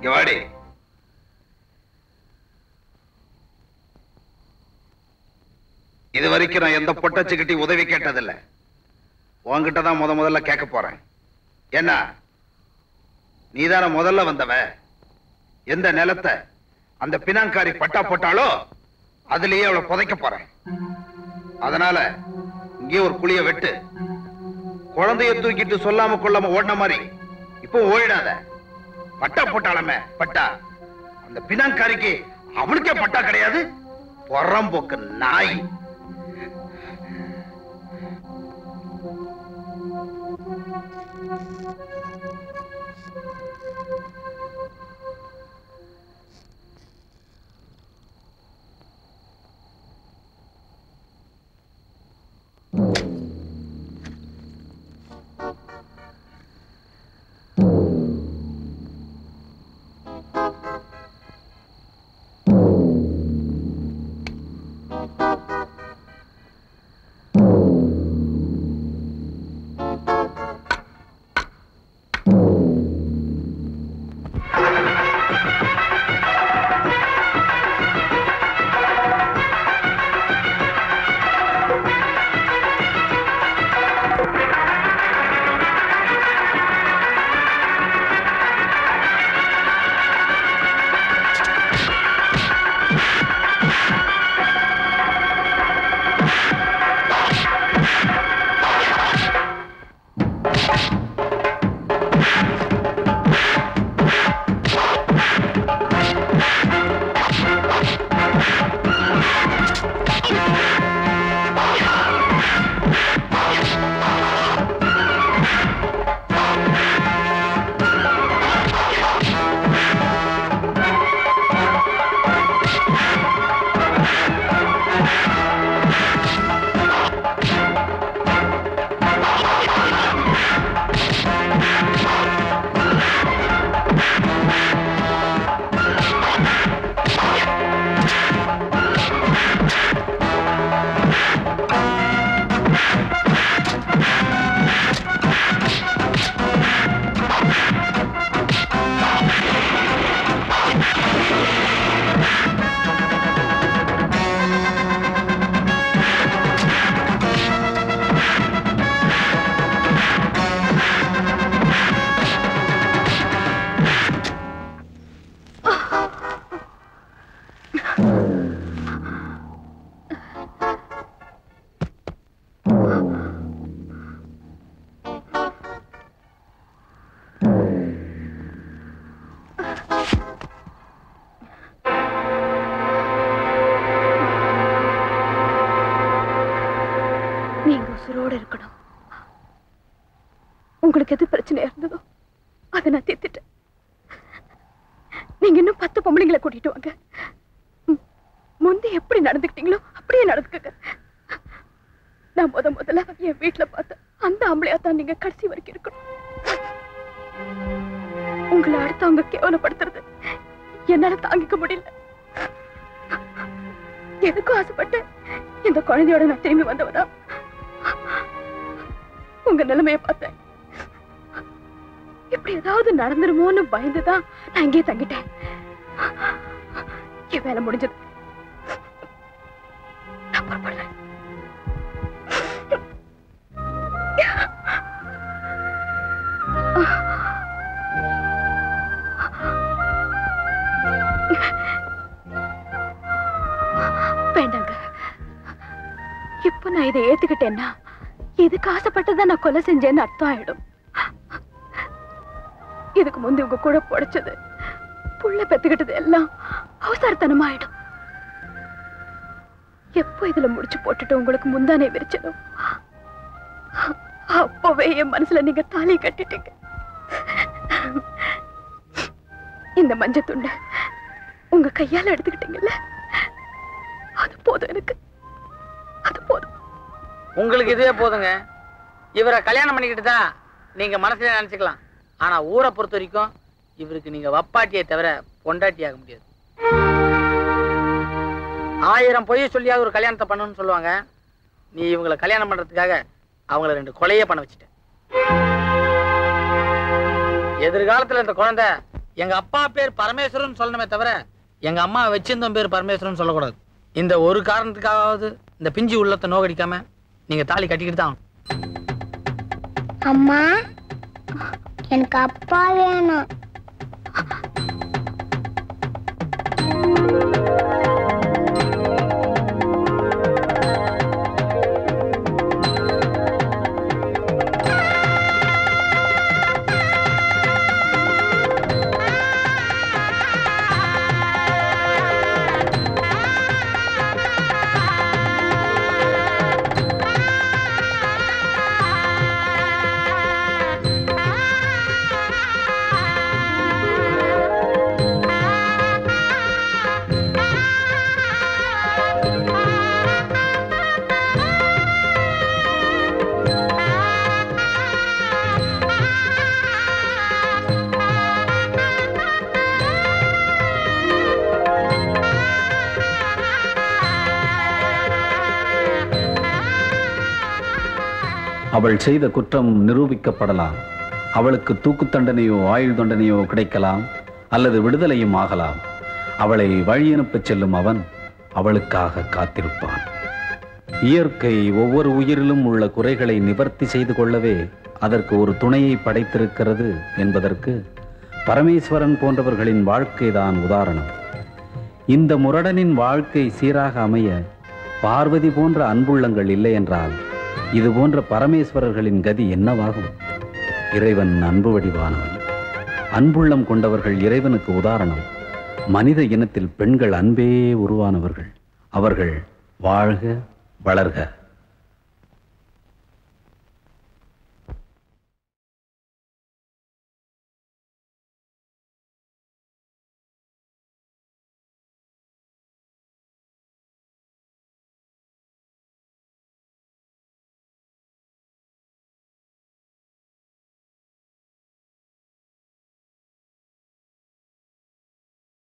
இங்க வாடி இது வரைக்கும் நான் எந்த பொட்டச்சுக்கிட்டி உதவி கேட்டதில்ல உன்கிட்ட தான் முத முதல்ல கேட்க போறேன் என்ன நீதான முதல்ல வந்தவ எந்த நிலத்தை அந்த பினாங்காரி பட்டா போட்டாலோ அதுலயே அவளை புதைக்க போறேன் அதனால இங்கே ஒரு குழிய வெட்டு குழந்தைய தூக்கிட்டு சொல்லாம கொள்ளாம ஓடின மாதிரி இப்போ ஓடிடாத பட்டா போட்டாலுமே பட்டா அந்த பினாங்காரிக்கு அவளுக்கே பட்டா கிடையாது பொறம்போக்கு நாய் நீங்க உசுரோட இருக்கணும் உங்களுக்கு எது பிரச்சனையா இருந்ததோ அதை நான் தீர்த்துட்டேன் நீங்க இன்னும் பத்து பொம்பளைங்களை கூட்டிட்டு வாங்க ம், முந்தி எப்படி நடந்துக்கிட்டீங்களோ அப்படியே நடந்துக்கங்க நான் முத முதல்ல என் வீட்டுல பார்த்த அந்த ஆம்பளையா தான் நீங்க கடைசி வரைக்கும் இருக்கணும் உங்களை அடுத்தவங்க கேவலப்படுத்துறது என்னால தாங்கிக்க முடியல எதுக்கும் ஆசைப்பட்டு இந்த குழந்தையோட நான் திரும்பி வந்தவனா உங்க நிலைமைய பார்த்தேன் இப்படி ஏதாவது நடந்துருமோன்னு பயந்துதான் நான் இங்கே தங்கிட்டேன் என் வேலை முடிஞ்சது நான் புறப்படுறேன். வேண்டாங்க இப்ப நான் இதை ஏத்துக்கிட்டேன்னா இதுக்கு ஆசைப்பட்டதை நான் கொலை செஞ்சேன்னு அர்த்தம் ஆயிடும் இதுக்கு முந்தி உங்க கூட பொழைச்சது புள்ள பெத்துக்கிட்டது எல்லாம் அவசரத்தனமா ஆயிடும் எப்போ இதுல முடிச்சு போட்டுட்டு உங்களுக்கு முந்தானே விரிச்சதும் அப்பவே என் மனசுல நீங்க தாலி கட்டிட்டீங்க இந்த மஞ்சள் துண்டை உங்க கையால எடுத்துக்கிட்டீங்கல்ல அது போதும் எனக்கு அது போதும் உங்களுக்கு இதுவே போதுங்க இவரை கல்யாணம் பண்ணிக்கிட்டு தான் நீங்க மனசுல நினைச்சுக்கலாம் ஆனா ஊரை பொறுத்த வரைக்கும் இவருக்கு நீங்க வப்பாட்டியை தவிர பொண்டாட்டி ஆக முடியாது ஆயிரம் பொய்ய சொல்லியாவது ஒரு கல்யாணத்தை பண்ணணும்னு சொல்லுவாங்க நீ இவங்களை கல்யாணம் பண்றதுக்காக அவங்கள ரெண்டு கொலையே பண்ண வச்சுட்ட எதிர்காலத்துல இந்த குழந்தை எங்க அப்பா பேர் பரமேஸ்வரன் சொல்லணுமே தவிர எங்க அம்மா வச்சிருந்தோம் பேர் பரமேஸ்வரன் சொல்லக்கூடாது இந்த ஒரு காரணத்துக்காவது இந்த பிஞ்சு உள்ளத்தை நோகடிக்காம நீங்க தாலி கட்டிக்கிட்டு தான் அம்மா எனக்கு அப்பா வேணும் அவள் செய்த குற்றம் நிரூபிக்கப்படலாம் அவளுக்கு தூக்கு தண்டனையோ ஆயுள் தண்டனையோ கிடைக்கலாம் அல்லது விடுதலையும் ஆகலாம் அவளை வழியனுப்பச் செல்லும் அவன் அவளுக்காக காத்திருப்பான் இயற்கை ஒவ்வொரு உயிரிலும் உள்ள குறைகளை நிவர்த்தி செய்து கொள்ளவே அதற்கு ஒரு துணையை படைத்திருக்கிறது என்பதற்கு பரமேஸ்வரன் போன்றவர்களின் வாழ்க்கைதான் உதாரணம் இந்த முரடனின் வாழ்க்கை சீராக அமைய பார்வதி போன்ற அன்புள்ளங்கள் இல்லை என்றால் இது போன்ற பரமேஸ்வரர்களின் கதி என்னவாகும் இறைவன் அன்பு வடிவானவன் அன்புள்ளம் கொண்டவர்கள் இறைவனுக்கு உதாரணம் மனித இனத்தில் பெண்கள் அன்பே உருவானவர்கள் அவர்கள் வாழ்க வளர்க